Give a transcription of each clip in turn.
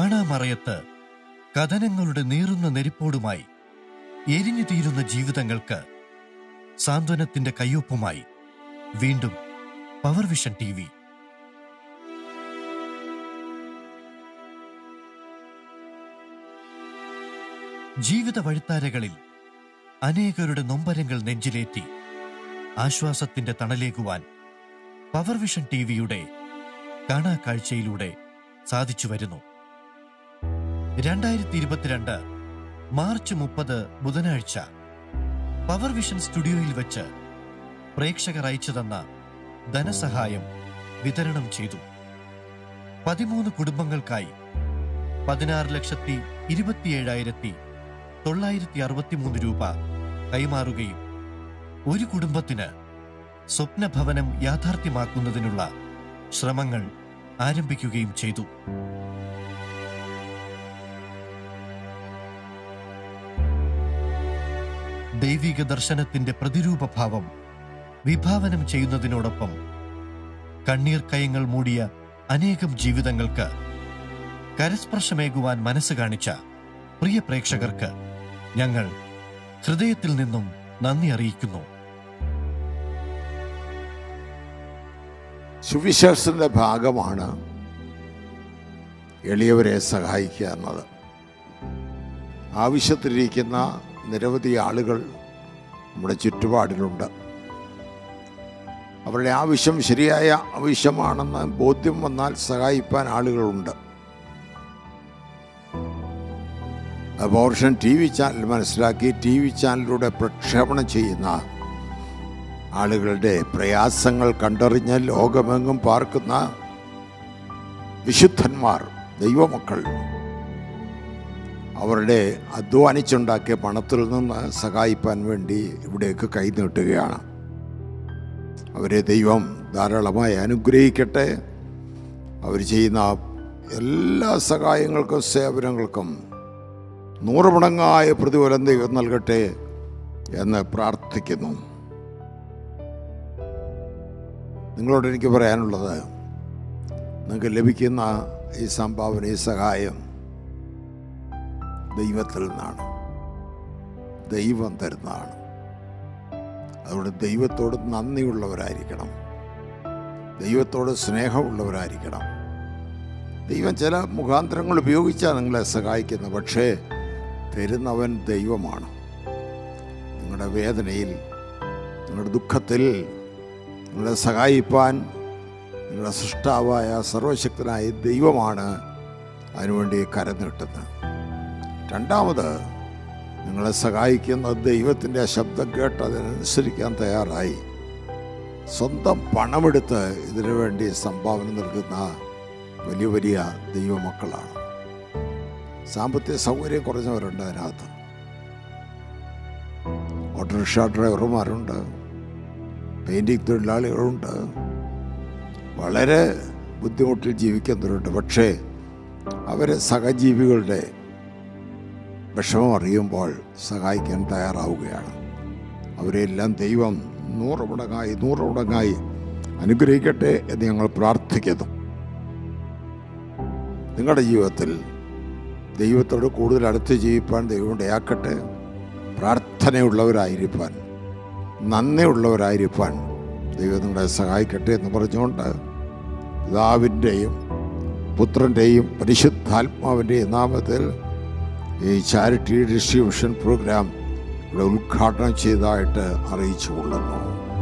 കാണാമറയത്ത് കഥനങ്ങളുടെ നീറുന്ന നെരിപ്പോടുമായി എരിഞ്ഞു തീരുന്ന ജീവിതങ്ങൾക്ക് സാന്ത്വനത്തിന്റെ കയ്യൊപ്പുമായി വീണ്ടും പവർ വിഷൻ ടി വി ജീവിത വഴിത്താരകളിൽ അനേകരുടെ നൊമ്പരങ്ങൾ നെഞ്ചിലേറ്റി ആശ്വാസത്തിന്റെ തണലേകുവാൻ പവർ വിഷൻ ടി വിയുടെ കാണാക്കാഴ്ചയിലൂടെ സാധിച്ചു വരുന്നു രണ്ടായിരത്തി ഇരുപത്തിരണ്ട് മാർച്ച് മുപ്പത് ബുധനാഴ്ച പവർ വിഷൻ സ്റ്റുഡിയോയിൽ വെച്ച് പ്രേക്ഷകർ അയച്ചു തന്ന ധനസഹായം വിതരണം ചെയ്തു പതിമൂന്ന് കുടുംബങ്ങൾക്കായി പതിനാറ് ലക്ഷത്തി ഇരുപത്തിയേഴായിരത്തി തൊള്ളായിരത്തി അറുപത്തിമൂന്ന് രൂപ കൈമാറുകയും ഒരു കുടുംബത്തിന് സ്വപ്നഭവനം യാഥാർത്ഥ്യമാക്കുന്നതിനുള്ള ശ്രമങ്ങൾ ആരംഭിക്കുകയും ചെയ്തു ദൈവിക ദർശനത്തിന്റെ പ്രതിരൂപഭാവം വിഭാവനം ചെയ്യുന്നതിനോടൊപ്പം കണ്ണീർ കയങ്ങൾ മൂടിയ അനേകം ജീവിതങ്ങൾക്ക് കരസ്പർശമേകുവാൻ മനസ്സ് കാണിച്ച പ്രിയ പ്രേക്ഷകർക്ക് ഞങ്ങൾ ഹൃദയത്തിൽ നിന്നും നന്ദി അറിയിക്കുന്നു സുവിശേഷത്തിന്റെ ഭാഗമാണ് എളിയവരെ സഹായിക്കുക എന്നത് ആവശ്യത്തിലിരിക്കുന്ന നിരവധി ആളുകൾ നമ്മുടെ ചുറ്റുപാടിലുണ്ട് അവരുടെ ആവശ്യം ശരിയായ ആവശ്യമാണെന്ന് ബോധ്യം വന്നാൽ സഹായിപ്പാൻ ആളുകളുണ്ട് അബോർഷൻ ടി വി ചാനൽ മനസ്സിലാക്കി ടി വി ചാനലിലൂടെ പ്രക്ഷേപണം ചെയ്യുന്ന ആളുകളുടെ പ്രയാസങ്ങൾ കണ്ടറിഞ്ഞ് ലോകമെങ്ങും പാർക്കുന്ന വിശുദ്ധന്മാർ ദൈവമക്കൾ അവരുടെ അധ്വാനിച്ചുണ്ടാക്കിയ പണത്തിൽ നിന്ന് സഹായിപ്പാൻ വേണ്ടി ഇവിടേക്ക് കൈനീട്ടുകയാണ് അവരെ ദൈവം ധാരാളമായി അനുഗ്രഹിക്കട്ടെ അവർ ചെയ്യുന്ന എല്ലാ സഹായങ്ങൾക്കും സേവനങ്ങൾക്കും നൂറ് മടങ്ങായ പ്രതിഫലം ദൈവം നൽകട്ടെ എന്ന് പ്രാർത്ഥിക്കുന്നു നിങ്ങളോട് എനിക്ക് പറയാനുള്ളത് നിങ്ങൾക്ക് ലഭിക്കുന്ന ഈ സംഭാവന ഈ സഹായം ദൈവത്തിൽ നിന്നാണ് ദൈവം തരുന്നതാണ് അതുകൊണ്ട് ദൈവത്തോട് നന്ദിയുള്ളവരായിരിക്കണം ദൈവത്തോട് സ്നേഹമുള്ളവരായിരിക്കണം ദൈവം ചില മുഖാന്തരങ്ങൾ ഉപയോഗിച്ചാണ് നിങ്ങളെ സഹായിക്കുന്നത് പക്ഷേ തരുന്നവൻ ദൈവമാണ് നിങ്ങളുടെ വേദനയിൽ നിങ്ങളുടെ ദുഃഖത്തിൽ നിങ്ങളെ സഹായിപ്പാൻ നിങ്ങളുടെ സൃഷ്ടാവായ സർവശക്തനായ ദൈവമാണ് അതിനുവേണ്ടി കരം നീട്ടുന്നത് രണ്ടാമത് നിങ്ങളെ സഹായിക്കുന്ന ദൈവത്തിൻ്റെ ശബ്ദം കേട്ട് അതിനനുസരിക്കാൻ തയ്യാറായി സ്വന്തം പണമെടുത്ത് ഇതിനു വേണ്ടി സംഭാവന നൽകുന്ന വലിയ വലിയ ദൈവമക്കളാണ് സാമ്പത്തിക സൗകര്യം കുറഞ്ഞവരുണ്ട് അതിനകത്ത് ഓട്ടോറിക്ഷ ഡ്രൈവർമാരുണ്ട് പെയിൻറ്റിങ് തൊഴിലാളികളുണ്ട് വളരെ ബുദ്ധിമുട്ടിൽ ജീവിക്കുന്നവരുണ്ട് പക്ഷേ അവർ സഹജീവികളുടെ വിഷമം അറിയുമ്പോൾ സഹായിക്കാൻ തയ്യാറാവുകയാണ് അവരെല്ലാം ദൈവം നൂറ് മടങ്ങായി നൂറ് മടങ്ങായി അനുഗ്രഹിക്കട്ടെ എന്ന് ഞങ്ങൾ പ്രാർത്ഥിക്കുന്നു നിങ്ങളുടെ ജീവിതത്തിൽ ദൈവത്തോട് കൂടുതൽ അടുത്ത് ജീവിപ്പാൻ ദൈവം ഇടയാക്കട്ടെ പ്രാർത്ഥനയുള്ളവരായിരിക്കാൻ നന്ദിയുള്ളവരായിരിക്കാൻ ദൈവം നിങ്ങളെ സഹായിക്കട്ടെ എന്ന് പറഞ്ഞുകൊണ്ട് പിതാവിൻ്റെയും പുത്രൻ്റെയും പരിശുദ്ധാത്മാവിൻ്റെയും നാമത്തിൽ ഈ ചാരിറ്റി ഡിസ്ട്രിബ്യൂഷൻ പ്രോഗ്രാം ഇവിടെ ഉദ്ഘാടനം ചെയ്തതായിട്ട് അറിയിച്ചു കൊള്ളുന്നു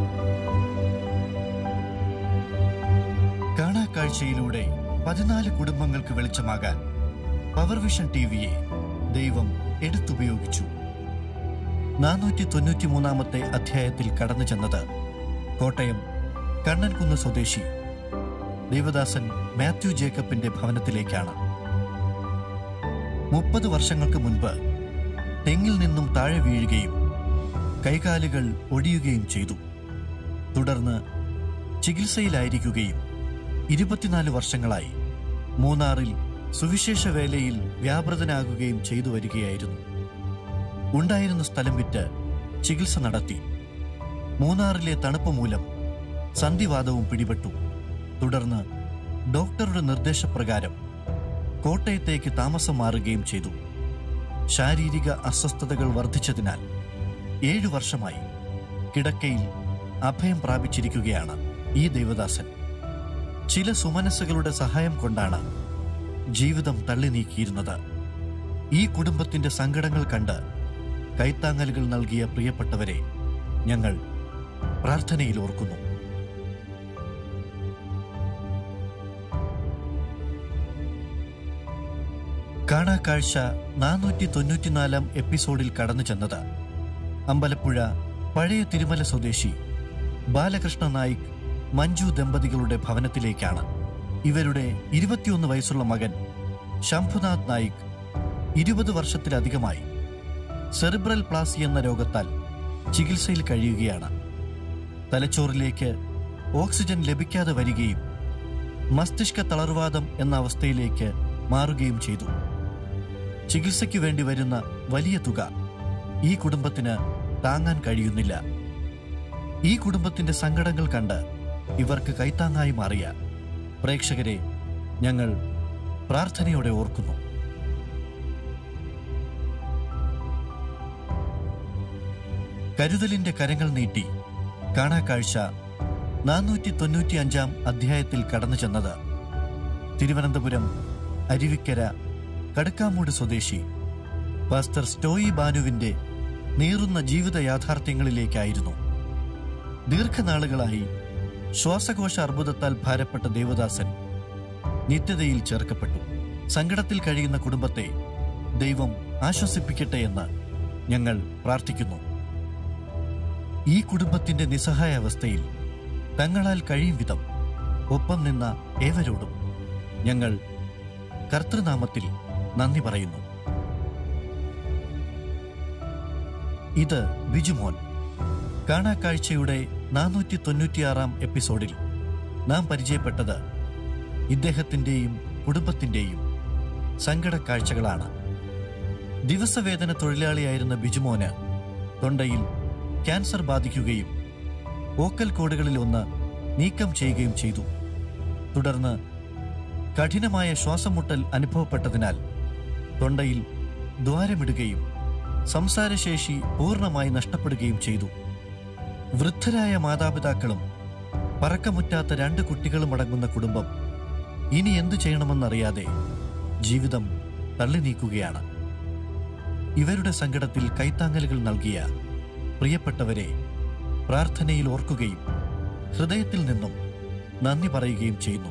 കാണാക്കാഴ്ചയിലൂടെ പതിനാല് കുടുംബങ്ങൾക്ക് വെളിച്ചമാകാൻ പവർ വിഷൻ ടി വിയെ ദൈവം എടുത്തുപയോഗിച്ചു നാനൂറ്റി തൊണ്ണൂറ്റി മൂന്നാമത്തെ അധ്യായത്തിൽ കടന്നു ചെന്നത് കോട്ടയം കണ്ണൻകുന്ന് സ്വദേശി ദേവദാസൻ മാത്യു ജേക്കബിന്റെ ഭവനത്തിലേക്കാണ് മുപ്പത് വർഷങ്ങൾക്ക് മുൻപ് തെങ്ങിൽ നിന്നും താഴെ വീഴുകയും കൈകാലുകൾ ഒടിയുകയും ചെയ്തു തുടർന്ന് ചികിത്സയിലായിരിക്കുകയും ഇരുപത്തിനാല് വർഷങ്ങളായി മൂന്നാറിൽ സുവിശേഷ വേലയിൽ വ്യാപൃതനാകുകയും ചെയ്തു വരികയായിരുന്നു ഉണ്ടായിരുന്ന സ്ഥലം വിറ്റ് ചികിത്സ നടത്തി മൂന്നാറിലെ തണുപ്പ് മൂലം സന്ധിവാദവും പിടിപെട്ടു തുടർന്ന് ഡോക്ടറുടെ നിർദ്ദേശപ്രകാരം കോട്ടയത്തേക്ക് താമസം മാറുകയും ചെയ്തു ശാരീരിക അസ്വസ്ഥതകൾ വർദ്ധിച്ചതിനാൽ ഏഴു വർഷമായി കിടക്കയിൽ അഭയം പ്രാപിച്ചിരിക്കുകയാണ് ഈ ദേവദാസൻ ചില സുമനസ്സുകളുടെ സഹായം കൊണ്ടാണ് ജീവിതം തള്ളി നീക്കിയിരുന്നത് ഈ കുടുംബത്തിന്റെ സങ്കടങ്ങൾ കണ്ട് കൈത്താങ്ങലുകൾ നൽകിയ പ്രിയപ്പെട്ടവരെ ഞങ്ങൾ പ്രാർത്ഥനയിൽ ഓർക്കുന്നു കാണാക്കാഴ്ച നാനൂറ്റി തൊണ്ണൂറ്റിനാലാം എപ്പിസോഡിൽ കടന്നു ചെന്നത് അമ്പലപ്പുഴ പഴയ തിരുമല സ്വദേശി ബാലകൃഷ്ണ നായിക് മഞ്ജു ദമ്പതികളുടെ ഭവനത്തിലേക്കാണ് ഇവരുടെ ഇരുപത്തിയൊന്ന് വയസ്സുള്ള മകൻ ശംഭുനാഥ് നായിക് ഇരുപത് വർഷത്തിലധികമായി സെറിബ്രൽ പ്ലാസി എന്ന രോഗത്താൽ ചികിത്സയിൽ കഴിയുകയാണ് തലച്ചോറിലേക്ക് ഓക്സിജൻ ലഭിക്കാതെ വരികയും മസ്തിഷ്ക തളർവാദം എന്ന അവസ്ഥയിലേക്ക് മാറുകയും ചെയ്തു ചികിത്സയ്ക്ക് വേണ്ടി വരുന്ന വലിയ തുക ഈ കുടുംബത്തിന് താങ്ങാൻ കഴിയുന്നില്ല ഈ കുടുംബത്തിന്റെ സങ്കടങ്ങൾ കണ്ട് ഇവർക്ക് കൈത്താങ്ങായി മാറിയ പ്രേക്ഷകരെ ഞങ്ങൾ പ്രാർത്ഥനയോടെ ഓർക്കുന്നു കരുതലിന്റെ കരങ്ങൾ നീട്ടി കാണാക്കാഴ്ച നാനൂറ്റി തൊണ്ണൂറ്റി അഞ്ചാം അധ്യായത്തിൽ കടന്നു ചെന്നത് തിരുവനന്തപുരം അരുവിക്കര കടുക്കാമൂട് സ്വദേശി പാസ്റ്റർ സ്റ്റോയി ബാനുവിന്റെ നീറുന്ന ജീവിത യാഥാർത്ഥ്യങ്ങളിലേക്കായിരുന്നു ദീർഘനാളുകളായി ശ്വാസകോശ അർബുദത്താൽ ഭാരപ്പെട്ട ദേവദാസൻ നിത്യതയിൽ ചേർക്കപ്പെട്ടു സങ്കടത്തിൽ കഴിയുന്ന കുടുംബത്തെ ദൈവം ആശ്വസിപ്പിക്കട്ടെ എന്ന് ഞങ്ങൾ പ്രാർത്ഥിക്കുന്നു ഈ കുടുംബത്തിന്റെ നിസ്സഹായ അവസ്ഥയിൽ തങ്ങളാൽ കഴിയും വിധം ഒപ്പം നിന്ന ഏവരോടും ഞങ്ങൾ കർത്തൃനാമത്തിൽ നന്ദി പറയുന്നു ഇത് ബിജുമോൻ കാണാക്കാഴ്ചയുടെ നാനൂറ്റി തൊണ്ണൂറ്റിയാറാം എപ്പിസോഡിൽ നാം പരിചയപ്പെട്ടത് ഇദ്ദേഹത്തിന്റെയും കുടുംബത്തിന്റെയും സങ്കട കാഴ്ചകളാണ് ദിവസവേതന തൊഴിലാളിയായിരുന്ന ബിജുമോന് തൊണ്ടയിൽ ക്യാൻസർ ബാധിക്കുകയും വോക്കൽ കോഡുകളിൽ ഒന്ന് നീക്കം ചെയ്യുകയും ചെയ്തു തുടർന്ന് കഠിനമായ ശ്വാസമുട്ടൽ അനുഭവപ്പെട്ടതിനാൽ തൊണ്ടയിൽ ദ്വാരമിടുകയും സംസാരശേഷി പൂർണ്ണമായി നഷ്ടപ്പെടുകയും ചെയ്തു വൃദ്ധരായ മാതാപിതാക്കളും പറക്കമുറ്റാത്ത രണ്ട് കുട്ടികളും അടങ്ങുന്ന കുടുംബം ഇനി എന്തു ചെയ്യണമെന്നറിയാതെ ജീവിതം തള്ളി നീക്കുകയാണ് ഇവരുടെ സങ്കടത്തിൽ കൈത്താങ്ങലുകൾ നൽകിയ പ്രിയപ്പെട്ടവരെ പ്രാർത്ഥനയിൽ ഓർക്കുകയും ഹൃദയത്തിൽ നിന്നും നന്ദി പറയുകയും ചെയ്യുന്നു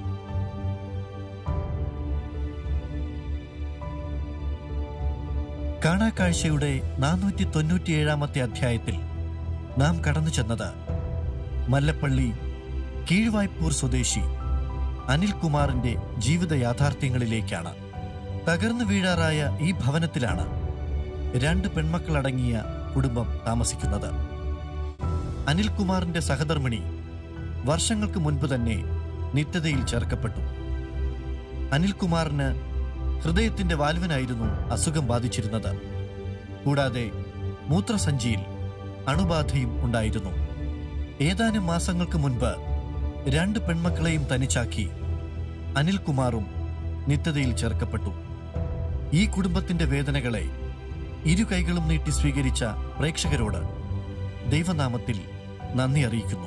കാണാക്കാഴ്ചയുടെ നാനൂറ്റി തൊണ്ണൂറ്റിയേഴാമത്തെ അധ്യായത്തിൽ നാം കടന്നു ചെന്നത് മല്ലപ്പള്ളി കീഴ്വായ്പൂർ സ്വദേശി അനിൽകുമാറിന്റെ ജീവിത യാഥാർത്ഥ്യങ്ങളിലേക്കാണ് തകർന്നു വീഴാറായ ഈ ഭവനത്തിലാണ് രണ്ട് പെൺമക്കളടങ്ങിയ കുടുംബം താമസിക്കുന്നത് അനിൽകുമാറിന്റെ സഹധർമ്മിണി വർഷങ്ങൾക്ക് മുൻപ് തന്നെ നിത്യതയിൽ ചേർക്കപ്പെട്ടു അനിൽകുമാറിന് ഹൃദയത്തിന്റെ വാൽവിനായിരുന്നു അസുഖം ബാധിച്ചിരുന്നത് കൂടാതെ മൂത്രസഞ്ചിയിൽ അണുബാധയും ഉണ്ടായിരുന്നു ഏതാനും മാസങ്ങൾക്ക് മുൻപ് രണ്ട് പെൺമക്കളെയും തനിച്ചാക്കി അനിൽകുമാറും നിത്യതയിൽ ചേർക്കപ്പെട്ടു ഈ കുടുംബത്തിന്റെ വേദനകളെ ഇരു കൈകളും നീട്ടി സ്വീകരിച്ച പ്രേക്ഷകരോട് ദൈവനാമത്തിൽ നന്ദി അറിയിക്കുന്നു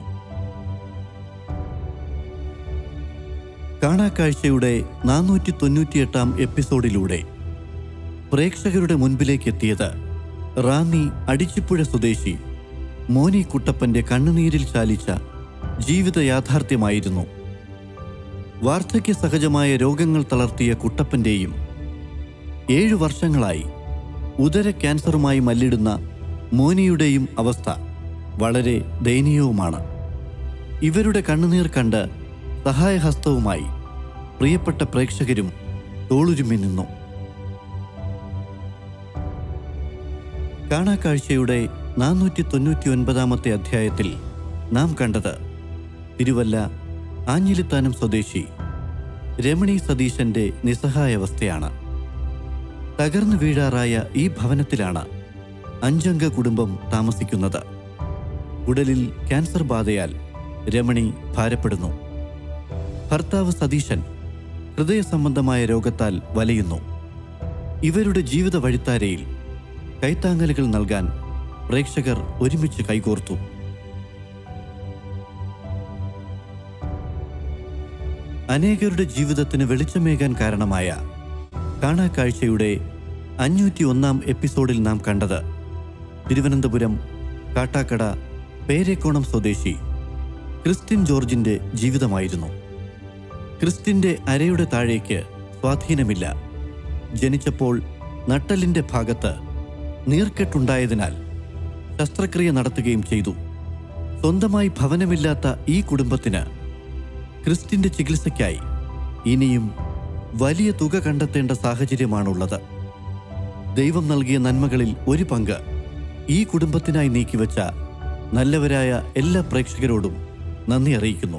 കാണാക്കാഴ്ചയുടെ നാനൂറ്റി തൊണ്ണൂറ്റിയെട്ടാം എപ്പിസോഡിലൂടെ പ്രേക്ഷകരുടെ മുൻപിലേക്ക് എത്തിയത് റാന്നി അടിച്ചിപ്പുഴ സ്വദേശി മോനി കുട്ടപ്പന്റെ കണ്ണുനീരിൽ ചാലിച്ച ജീവിത യാഥാർത്ഥ്യമായിരുന്നു വാർദ്ധക്യ സഹജമായ രോഗങ്ങൾ തളർത്തിയ കുട്ടപ്പന്റെയും ഏഴു വർഷങ്ങളായി ഉദര ക്യാൻസറുമായി മല്ലിടുന്ന മോനിയുടെയും അവസ്ഥ വളരെ ദയനീയവുമാണ് ഇവരുടെ കണ്ണുനീർ കണ്ട് സഹായഹസ്തവുമായി പ്രിയപ്പെട്ട പ്രേക്ഷകരും തോളുരുമി നിന്നു കാണാക്കാഴ്ചയുടെ നാനൂറ്റി തൊണ്ണൂറ്റി ഒൻപതാമത്തെ അധ്യായത്തിൽ നാം കണ്ടത് തിരുവല്ല ആഞ്ഞിലിത്താനം സ്വദേശി രമണി സതീശന്റെ നിസ്സഹായാവസ്ഥയാണ് തകർന്നു വീഴാറായ ഈ ഭവനത്തിലാണ് അഞ്ചംഗ കുടുംബം താമസിക്കുന്നത് ഉടലിൽ ക്യാൻസർ ബാധയാൽ രമണി ഭാരപ്പെടുന്നു ഭർത്താവ് സതീശൻ ഹൃദയ സംബന്ധമായ രോഗത്താൽ വലയുന്നു ഇവരുടെ ജീവിത വഴിത്താരയിൽ കൈത്താങ്ങലുകൾ നൽകാൻ പ്രേക്ഷകർ ഒരുമിച്ച് കൈകോർത്തു അനേകരുടെ ജീവിതത്തിന് വെളിച്ചമേകാൻ കാരണമായ കാണാക്കാഴ്ചയുടെ അഞ്ഞൂറ്റി ഒന്നാം എപ്പിസോഡിൽ നാം കണ്ടത് തിരുവനന്തപുരം കാട്ടാക്കട പേരേക്കോണം സ്വദേശി ക്രിസ്ത്യൻ ജോർജിന്റെ ജീവിതമായിരുന്നു ക്രിസ്ത്യന്റെ അരയുടെ താഴേക്ക് സ്വാധീനമില്ല ജനിച്ചപ്പോൾ നട്ടലിന്റെ ഭാഗത്ത് നീർക്കെട്ടുണ്ടായതിനാൽ ശസ്ത്രക്രിയ നടത്തുകയും ചെയ്തു സ്വന്തമായി ഭവനമില്ലാത്ത ഈ കുടുംബത്തിന് ക്രിസ്ത്യന്റെ ചികിത്സയ്ക്കായി ഇനിയും വലിയ തുക കണ്ടെത്തേണ്ട സാഹചര്യമാണുള്ളത് ദൈവം നൽകിയ നന്മകളിൽ ഒരു പങ്ക് ഈ കുടുംബത്തിനായി നീക്കിവെച്ച നല്ലവരായ എല്ലാ പ്രേക്ഷകരോടും നന്ദി അറിയിക്കുന്നു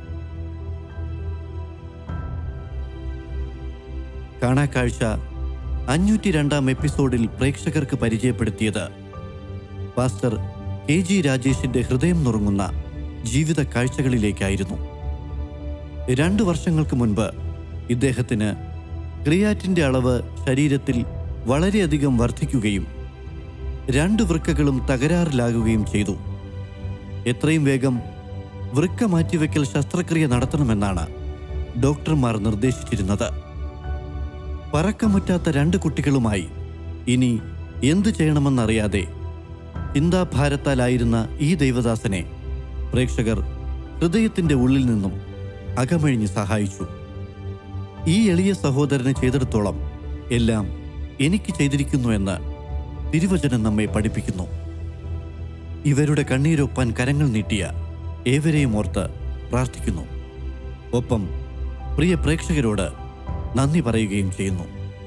കാണാക്കാഴ്ച അഞ്ഞൂറ്റി രണ്ടാം എപ്പിസോഡിൽ പ്രേക്ഷകർക്ക് പരിചയപ്പെടുത്തിയത് പാസ്റ്റർ കെ ജി രാജേഷിന്റെ ഹൃദയം നുറുങ്ങുന്ന ജീവിത കാഴ്ചകളിലേക്കായിരുന്നു രണ്ടു വർഷങ്ങൾക്ക് മുൻപ് ഇദ്ദേഹത്തിന് ക്രിയാറ്റിന്റെ അളവ് ശരീരത്തിൽ വളരെയധികം വർദ്ധിക്കുകയും രണ്ട് വൃക്കകളും തകരാറിലാകുകയും ചെയ്തു എത്രയും വേഗം വൃക്ക മാറ്റിവെക്കൽ ശസ്ത്രക്രിയ നടത്തണമെന്നാണ് ഡോക്ടർമാർ നിർദ്ദേശിച്ചിരുന്നത് പറക്കമുറ്റാത്ത രണ്ട് കുട്ടികളുമായി ഇനി എന്തു ചെയ്യണമെന്നറിയാതെ ചിന്താഭാരത്താലായിരുന്ന ഈ ദൈവദാസനെ പ്രേക്ഷകർ ഹൃദയത്തിന്റെ ഉള്ളിൽ നിന്നും അകമഴിഞ്ഞ് സഹായിച്ചു ഈ എളിയ സഹോദരന് ചെയ്തിടത്തോളം എല്ലാം എനിക്ക് ചെയ്തിരിക്കുന്നു എന്ന് തിരുവചനം നമ്മെ പഠിപ്പിക്കുന്നു ഇവരുടെ കണ്ണീരൊപ്പാൻ കരങ്ങൾ നീട്ടിയ ഏവരെയും ഓർത്ത് പ്രാർത്ഥിക്കുന്നു ഒപ്പം പ്രിയ പ്രേക്ഷകരോട് നന്ദി പറയുകയും ചെയ്യുന്നു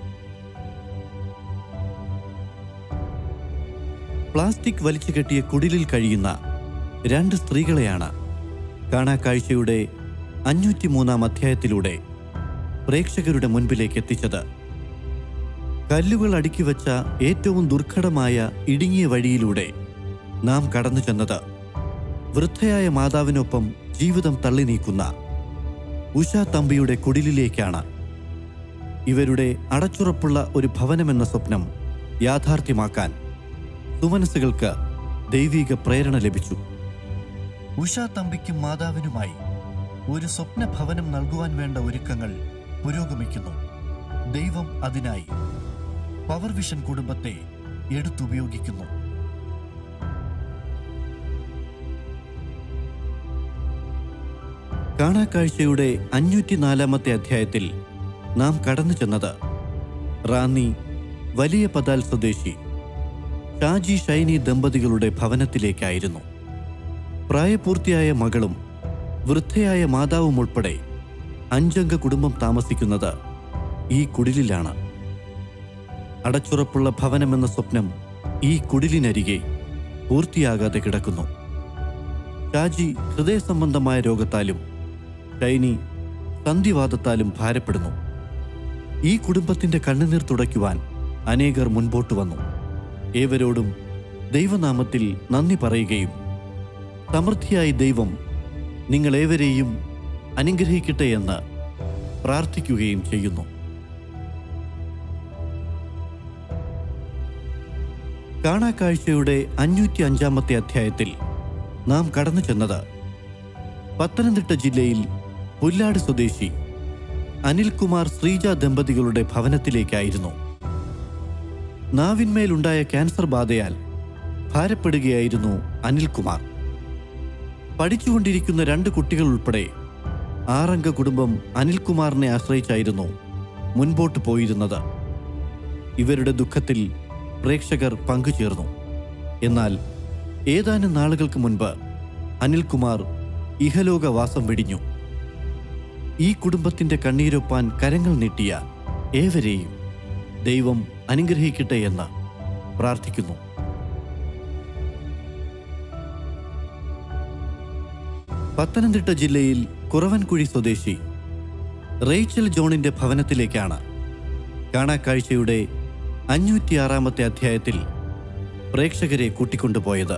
പ്ലാസ്റ്റിക് വലിച്ചു കെട്ടിയ കുടിലിൽ കഴിയുന്ന രണ്ട് സ്ത്രീകളെയാണ് കാണാക്കാഴ്ചയുടെ അഞ്ഞൂറ്റിമൂന്നാം അധ്യായത്തിലൂടെ പ്രേക്ഷകരുടെ മുൻപിലേക്ക് എത്തിച്ചത് കല്ലുകൾ അടുക്കി വച്ച ഏറ്റവും ദുർഘടമായ ഇടുങ്ങിയ വഴിയിലൂടെ നാം കടന്നു ചെന്നത് വൃദ്ധയായ മാതാവിനൊപ്പം ജീവിതം തള്ളി നീക്കുന്ന ഉഷ തമ്പിയുടെ കുടിലിലേക്കാണ് ഇവരുടെ അടച്ചുറപ്പുള്ള ഒരു ഭവനമെന്ന സ്വപ്നം യാഥാർത്ഥ്യമാക്കാൻ സുമനസ്സുകൾക്ക് ദൈവിക പ്രേരണ ലഭിച്ചു ഉഷ തമ്പിക്കും മാതാവിനുമായി ഒരു സ്വപ്ന ഭവനം നൽകുവാൻ വേണ്ട ഒരുക്കങ്ങൾ പുരോഗമിക്കുന്നു ദൈവം അതിനായി പവർ വിഷൻ കുടുംബത്തെ എടുത്തുപയോഗിക്കുന്നു കാണാക്കാഴ്ചയുടെ അഞ്ഞൂറ്റിനാലാമത്തെ അധ്യായത്തിൽ നാം കടന്നു ചെന്നത് റാന്നി വലിയ പതാൽ സ്വദേശി ഷാജി ഷൈനി ദമ്പതികളുടെ ഭവനത്തിലേക്കായിരുന്നു പ്രായപൂർത്തിയായ മകളും വൃദ്ധയായ മാതാവും ഉൾപ്പെടെ അഞ്ചംഗ കുടുംബം താമസിക്കുന്നത് ഈ കുടിലിലാണ് അടച്ചുറപ്പുള്ള ഭവനമെന്ന സ്വപ്നം ഈ കുടിലിനരികെ പൂർത്തിയാകാതെ കിടക്കുന്നു ഷാജി ഹൃദയ സംബന്ധമായ രോഗത്താലും ഷൈനി സന്ധിവാദത്താലും ഭാരപ്പെടുന്നു ഈ കുടുംബത്തിന്റെ കണ്ണുനീർ തുടയ്ക്കുവാൻ അനേകർ മുൻപോട്ട് വന്നു ഏവരോടും ദൈവനാമത്തിൽ നന്ദി പറയുകയും സമൃദ്ധിയായി ദൈവം നിങ്ങളേവരെയും അനുഗ്രഹിക്കട്ടെ എന്ന് പ്രാർത്ഥിക്കുകയും ചെയ്യുന്നു കാണാക്കാഴ്ചയുടെ അഞ്ഞൂറ്റി അഞ്ചാമത്തെ അധ്യായത്തിൽ നാം കടന്നു ചെന്നത് പത്തനംതിട്ട ജില്ലയിൽ പുല്ലാട് സ്വദേശി അനിൽകുമാർ ശ്രീജ ദമ്പതികളുടെ ഭവനത്തിലേക്കായിരുന്നു നാവിന്മേലുണ്ടായ ക്യാൻസർ ബാധയാൽ ഭാരപ്പെടുകയായിരുന്നു അനിൽകുമാർ പഠിച്ചുകൊണ്ടിരിക്കുന്ന രണ്ട് കുട്ടികൾ ഉൾപ്പെടെ ആറംഗ കുടുംബം അനിൽകുമാറിനെ ആശ്രയിച്ചായിരുന്നു മുൻപോട്ട് പോയിരുന്നത് ഇവരുടെ ദുഃഖത്തിൽ പ്രേക്ഷകർ പങ്കുചേർന്നു എന്നാൽ ഏതാനും നാളുകൾക്ക് മുൻപ് അനിൽകുമാർ ഇഹലോകവാസം വെടിഞ്ഞു ഈ കുടുംബത്തിന്റെ കണ്ണീരൊപ്പാൻ കരങ്ങൾ നീട്ടിയ ഏവരെയും ദൈവം അനുഗ്രഹിക്കട്ടെ എന്ന് പ്രാർത്ഥിക്കുന്നു പത്തനംതിട്ട ജില്ലയിൽ കുറവൻകുഴി സ്വദേശി റേച്ചൽ ജോണിന്റെ ഭവനത്തിലേക്കാണ് കാണാക്കാഴ്ചയുടെ അഞ്ഞൂറ്റിയാറാമത്തെ അധ്യായത്തിൽ പ്രേക്ഷകരെ കൂട്ടിക്കൊണ്ടുപോയത്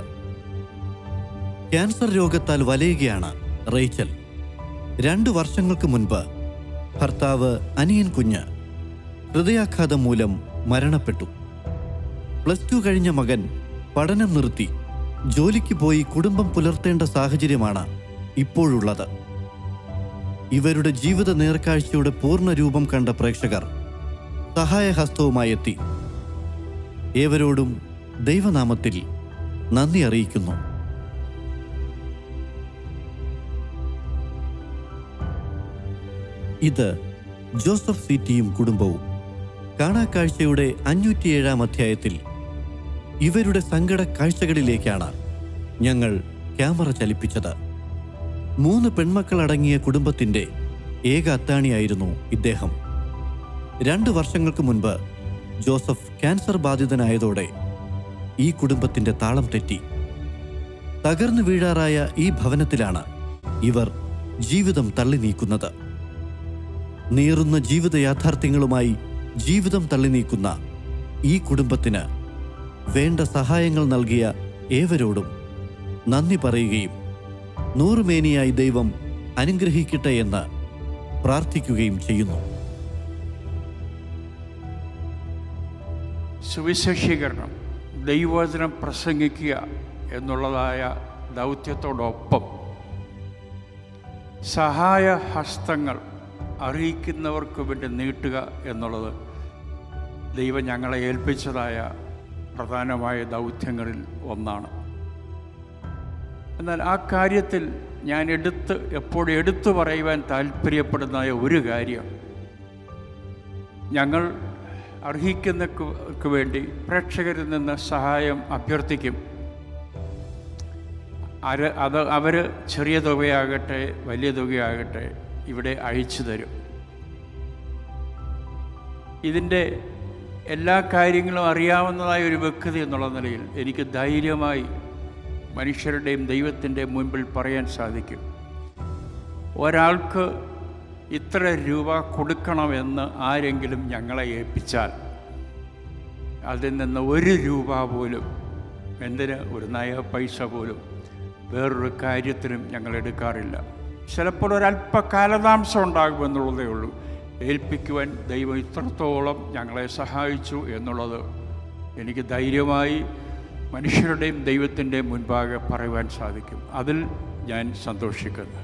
ക്യാൻസർ രോഗത്താൽ വലയുകയാണ് റേച്ചൽ രണ്ടു വർഷങ്ങൾക്ക് മുൻപ് ഭർത്താവ് അനിയൻ കുഞ്ഞ് ഹൃദയാഘാതം മൂലം മരണപ്പെട്ടു പ്ലസ് ടു കഴിഞ്ഞ മകൻ പഠനം നിർത്തി ജോലിക്ക് പോയി കുടുംബം പുലർത്തേണ്ട സാഹചര്യമാണ് ഇപ്പോഴുള്ളത് ഇവരുടെ ജീവിത നേർക്കാഴ്ചയുടെ പൂർണ്ണ രൂപം കണ്ട പ്രേക്ഷകർ സഹായഹസ്തവുമായി എത്തി ഏവരോടും ദൈവനാമത്തിൽ നന്ദി അറിയിക്കുന്നു ഇത് ജോസഫ് സീറ്റിയും കുടുംബവും കാണാക്കാഴ്ചയുടെ അഞ്ഞൂറ്റിയേഴാം അധ്യായത്തിൽ ഇവരുടെ സങ്കട കാഴ്ചകളിലേക്കാണ് ഞങ്ങൾ ക്യാമറ ചലിപ്പിച്ചത് മൂന്ന് പെൺമക്കളടങ്ങിയ കുടുംബത്തിന്റെ ഏക അത്താണിയായിരുന്നു ഇദ്ദേഹം രണ്ട് വർഷങ്ങൾക്ക് മുൻപ് ജോസഫ് ക്യാൻസർ ബാധിതനായതോടെ ഈ കുടുംബത്തിന്റെ താളം തെറ്റി തകർന്നു വീഴാറായ ഈ ഭവനത്തിലാണ് ഇവർ ജീവിതം തള്ളി നീക്കുന്നത് നീറുന്ന ജീവിത യാഥാർത്ഥ്യങ്ങളുമായി ജീവിതം തള്ളി നീക്കുന്ന ഈ കുടുംബത്തിന് വേണ്ട സഹായങ്ങൾ നൽകിയ ഏവരോടും നന്ദി പറയുകയും നൂറുമേനിയായി ദൈവം അനുഗ്രഹിക്കട്ടെ എന്ന് പ്രാർത്ഥിക്കുകയും ചെയ്യുന്നു സുവിശേഷീകരണം ദൈവവചനം പ്രസംഗിക്കുക എന്നുള്ളതായ ദൗത്യത്തോടൊപ്പം സഹായ ഹസ്തങ്ങൾ അറിയിക്കുന്നവർക്ക് വേണ്ടി നീട്ടുക എന്നുള്ളത് ദൈവം ഞങ്ങളെ ഏൽപ്പിച്ചതായ പ്രധാനമായ ദൗത്യങ്ങളിൽ ഒന്നാണ് എന്നാൽ ആ കാര്യത്തിൽ ഞാൻ എടുത്ത് എപ്പോഴും എടുത്തു പറയുവാൻ താല്പര്യപ്പെടുന്ന ഒരു കാര്യം ഞങ്ങൾ അർഹിക്കുന്നവർക്ക് വേണ്ടി പ്രേക്ഷകരിൽ നിന്ന് സഹായം അഭ്യർത്ഥിക്കും അര അത് അവർ ചെറിയ തുകയാകട്ടെ വലിയ തുകയാകട്ടെ ഇവിടെ അയച്ചു തരും ഇതിൻ്റെ എല്ലാ കാര്യങ്ങളും അറിയാവുന്നതായ ഒരു വ്യക്തി എന്നുള്ള നിലയിൽ എനിക്ക് ധൈര്യമായി മനുഷ്യരുടെയും ദൈവത്തിൻ്റെയും മുൻപിൽ പറയാൻ സാധിക്കും ഒരാൾക്ക് ഇത്ര രൂപ കൊടുക്കണമെന്ന് ആരെങ്കിലും ഞങ്ങളെ ഏൽപ്പിച്ചാൽ അതിൽ നിന്ന് ഒരു രൂപ പോലും എന്തിന് ഒരു നയ പൈസ പോലും വേറൊരു കാര്യത്തിനും ഞങ്ങൾ എടുക്കാറില്ല ചിലപ്പോൾ ഒരല്പ കാലതാമസം ഉണ്ടാകുമെന്നുള്ളതേ ഉള്ളൂ ഏൽപ്പിക്കുവാൻ ദൈവം ഇത്രത്തോളം ഞങ്ങളെ സഹായിച്ചു എന്നുള്ളത് എനിക്ക് ധൈര്യമായി മനുഷ്യരുടെയും ദൈവത്തിൻ്റെയും മുൻപാകെ പറയുവാൻ സാധിക്കും അതിൽ ഞാൻ സന്തോഷിക്കുന്നു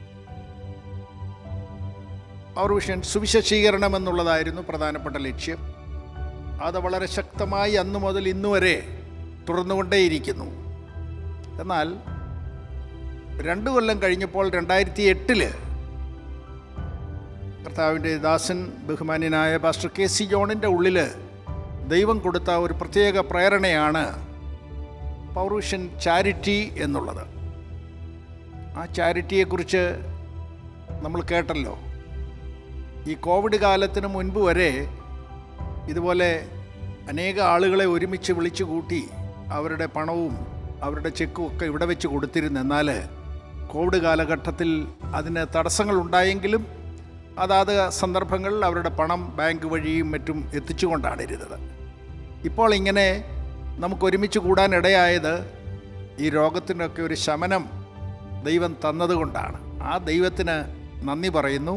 പവർ വിഷൻ സുവിശേഷീകരണം എന്നുള്ളതായിരുന്നു പ്രധാനപ്പെട്ട ലക്ഷ്യം അത് വളരെ ശക്തമായി അന്നു മുതൽ ഇന്നു വരെ തുടർന്നുകൊണ്ടേയിരിക്കുന്നു എന്നാൽ രണ്ടു കൊല്ലം കഴിഞ്ഞപ്പോൾ രണ്ടായിരത്തി എട്ടില് കർത്താവിൻ്റെ ദാസൻ ബഹുമാന്യനായ പാസ്റ്റർ കെ സി ജോണിൻ്റെ ഉള്ളിൽ ദൈവം കൊടുത്ത ഒരു പ്രത്യേക പ്രേരണയാണ് പൗറുഷൻ ചാരിറ്റി എന്നുള്ളത് ആ ചാരിറ്റിയെക്കുറിച്ച് നമ്മൾ കേട്ടല്ലോ ഈ കോവിഡ് കാലത്തിന് മുൻപ് വരെ ഇതുപോലെ അനേക ആളുകളെ ഒരുമിച്ച് വിളിച്ചു കൂട്ടി അവരുടെ പണവും അവരുടെ ചെക്കും ഒക്കെ ഇവിടെ വെച്ച് കൊടുത്തിരുന്നു എന്നാൽ കോവിഡ് കാലഘട്ടത്തിൽ അതിന് തടസ്സങ്ങൾ ഉണ്ടായെങ്കിലും അതാത് സന്ദർഭങ്ങളിൽ അവരുടെ പണം ബാങ്ക് വഴിയും മറ്റും എത്തിച്ചുകൊണ്ടാണ് ഇരുന്നത് ഇപ്പോൾ ഇങ്ങനെ നമുക്ക് ഒരുമിച്ച് കൂടാൻ ഇടയായത് ഈ രോഗത്തിനൊക്കെ ഒരു ശമനം ദൈവം തന്നതുകൊണ്ടാണ് ആ ദൈവത്തിന് നന്ദി പറയുന്നു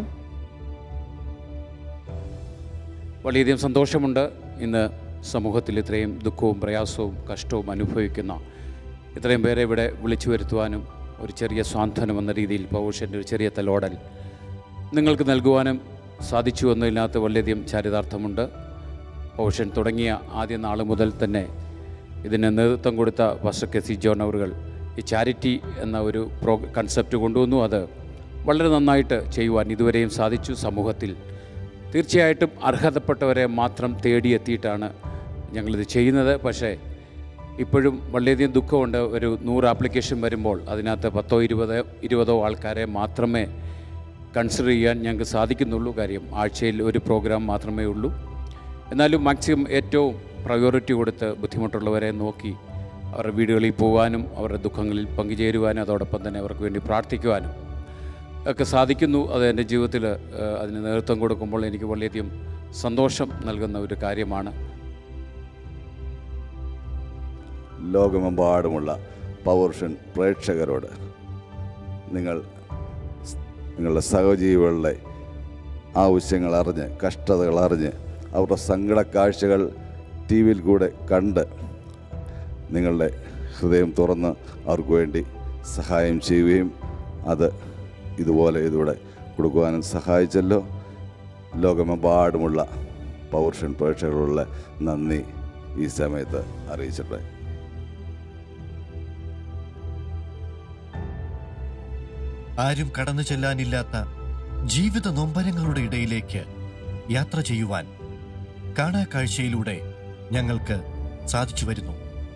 വളരെയധികം സന്തോഷമുണ്ട് ഇന്ന് സമൂഹത്തിൽ ഇത്രയും ദുഃഖവും പ്രയാസവും കഷ്ടവും അനുഭവിക്കുന്ന ഇത്രയും പേരെ ഇവിടെ വിളിച്ചു വരുത്തുവാനും ഒരു ചെറിയ സ്വാന്തനം എന്ന രീതിയിൽ പൗരുഷൻ്റെ ഒരു ചെറിയ തലോടൽ നിങ്ങൾക്ക് നൽകുവാനും സാധിച്ചു എന്നതിനകത്ത് വളരെയധികം ചാരിതാർത്ഥമുണ്ട് പൗഷൻ തുടങ്ങിയ ആദ്യ നാൾ മുതൽ തന്നെ ഇതിന് നേതൃത്വം കൊടുത്ത പാസ്റ്റർ കെ സി ജോൺ അവറുകൾ ഈ ചാരിറ്റി എന്ന ഒരു പ്രോ കൺസെപ്റ്റ് കൊണ്ടുവന്നു അത് വളരെ നന്നായിട്ട് ചെയ്യുവാൻ ഇതുവരെയും സാധിച്ചു സമൂഹത്തിൽ തീർച്ചയായിട്ടും അർഹതപ്പെട്ടവരെ മാത്രം തേടിയെത്തിയിട്ടാണ് ഞങ്ങളിത് ചെയ്യുന്നത് പക്ഷേ ഇപ്പോഴും വളരെയധികം ദുഃഖമുണ്ട് ഒരു നൂറ് ആപ്ലിക്കേഷൻ വരുമ്പോൾ അതിനകത്ത് പത്തോ ഇരുപതോ ഇരുപതോ ആൾക്കാരെ മാത്രമേ കൺസിഡർ ചെയ്യാൻ ഞങ്ങൾക്ക് സാധിക്കുന്നുള്ളൂ കാര്യം ആഴ്ചയിൽ ഒരു പ്രോഗ്രാം മാത്രമേ ഉള്ളൂ എന്നാലും മാക്സിമം ഏറ്റവും പ്രയോറിറ്റി കൊടുത്ത് ബുദ്ധിമുട്ടുള്ളവരെ നോക്കി അവരുടെ വീടുകളിൽ പോകാനും അവരുടെ ദുഃഖങ്ങളിൽ പങ്കുചേരുവാനും അതോടൊപ്പം തന്നെ അവർക്ക് വേണ്ടി പ്രാർത്ഥിക്കുവാനും ഒക്കെ സാധിക്കുന്നു അത് എൻ്റെ ജീവിതത്തിൽ ഏഹ്, അതിന് നേതൃത്വം കൊടുക്കുമ്പോൾ എനിക്ക് വളരെയധികം സന്തോഷം നൽകുന്ന ഒരു കാര്യമാണ് ലോകമെമ്പാടുമുള്ള പൗർഷൻ പ്രേക്ഷകരോട് നിങ്ങൾ സ് നിങ്ങളുടെ സഹജീവികളുടെ ആവശ്യങ്ങൾ അറിഞ്ഞ് കഷ്ടതകൾ അറിഞ്ഞ് അവരുടെ സങ്കട കാഴ്ചകൾ ടി വിയിൽ കൂടെ കണ്ട് നിങ്ങളുടെ ഹൃദയം തുറന്ന് അവർക്ക് വേണ്ടി സഹായം ചെയ്യുകയും അത് ഇതുപോലെ ഇതിലൂടെ കൊടുക്കുവാനും സഹായിച്ചല്ലോ ലോകമെമ്പാടുമുള്ള പൗർഷൻ പ്രേക്ഷകരുള്ള നന്ദി ഈ സമയത്ത് അറിയിച്ചിട്ടുണ്ട് ആരും കടന്നു ചെല്ലാനില്ലാത്ത ജീവിത നൊമ്പരങ്ങളുടെ ഇടയിലേക്ക് യാത്ര ചെയ്യുവാൻ കാണാ കാഴ്ചയിലൂടെ ഞങ്ങൾക്ക് സാധിച്ചു വരുന്നു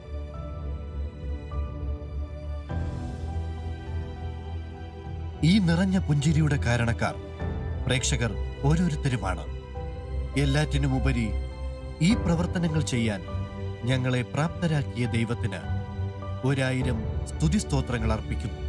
ഈ നിറഞ്ഞ പുഞ്ചിരിയുടെ കാരണക്കാർ പ്രേക്ഷകർ ഓരോരുത്തരുമാണ് എല്ലാറ്റിനുമുപരി ഈ പ്രവർത്തനങ്ങൾ ചെയ്യാൻ ഞങ്ങളെ പ്രാപ്തരാക്കിയ ദൈവത്തിന് ഒരായിരം സ്തുതിസ്തോത്രങ്ങൾ അർപ്പിക്കുന്നു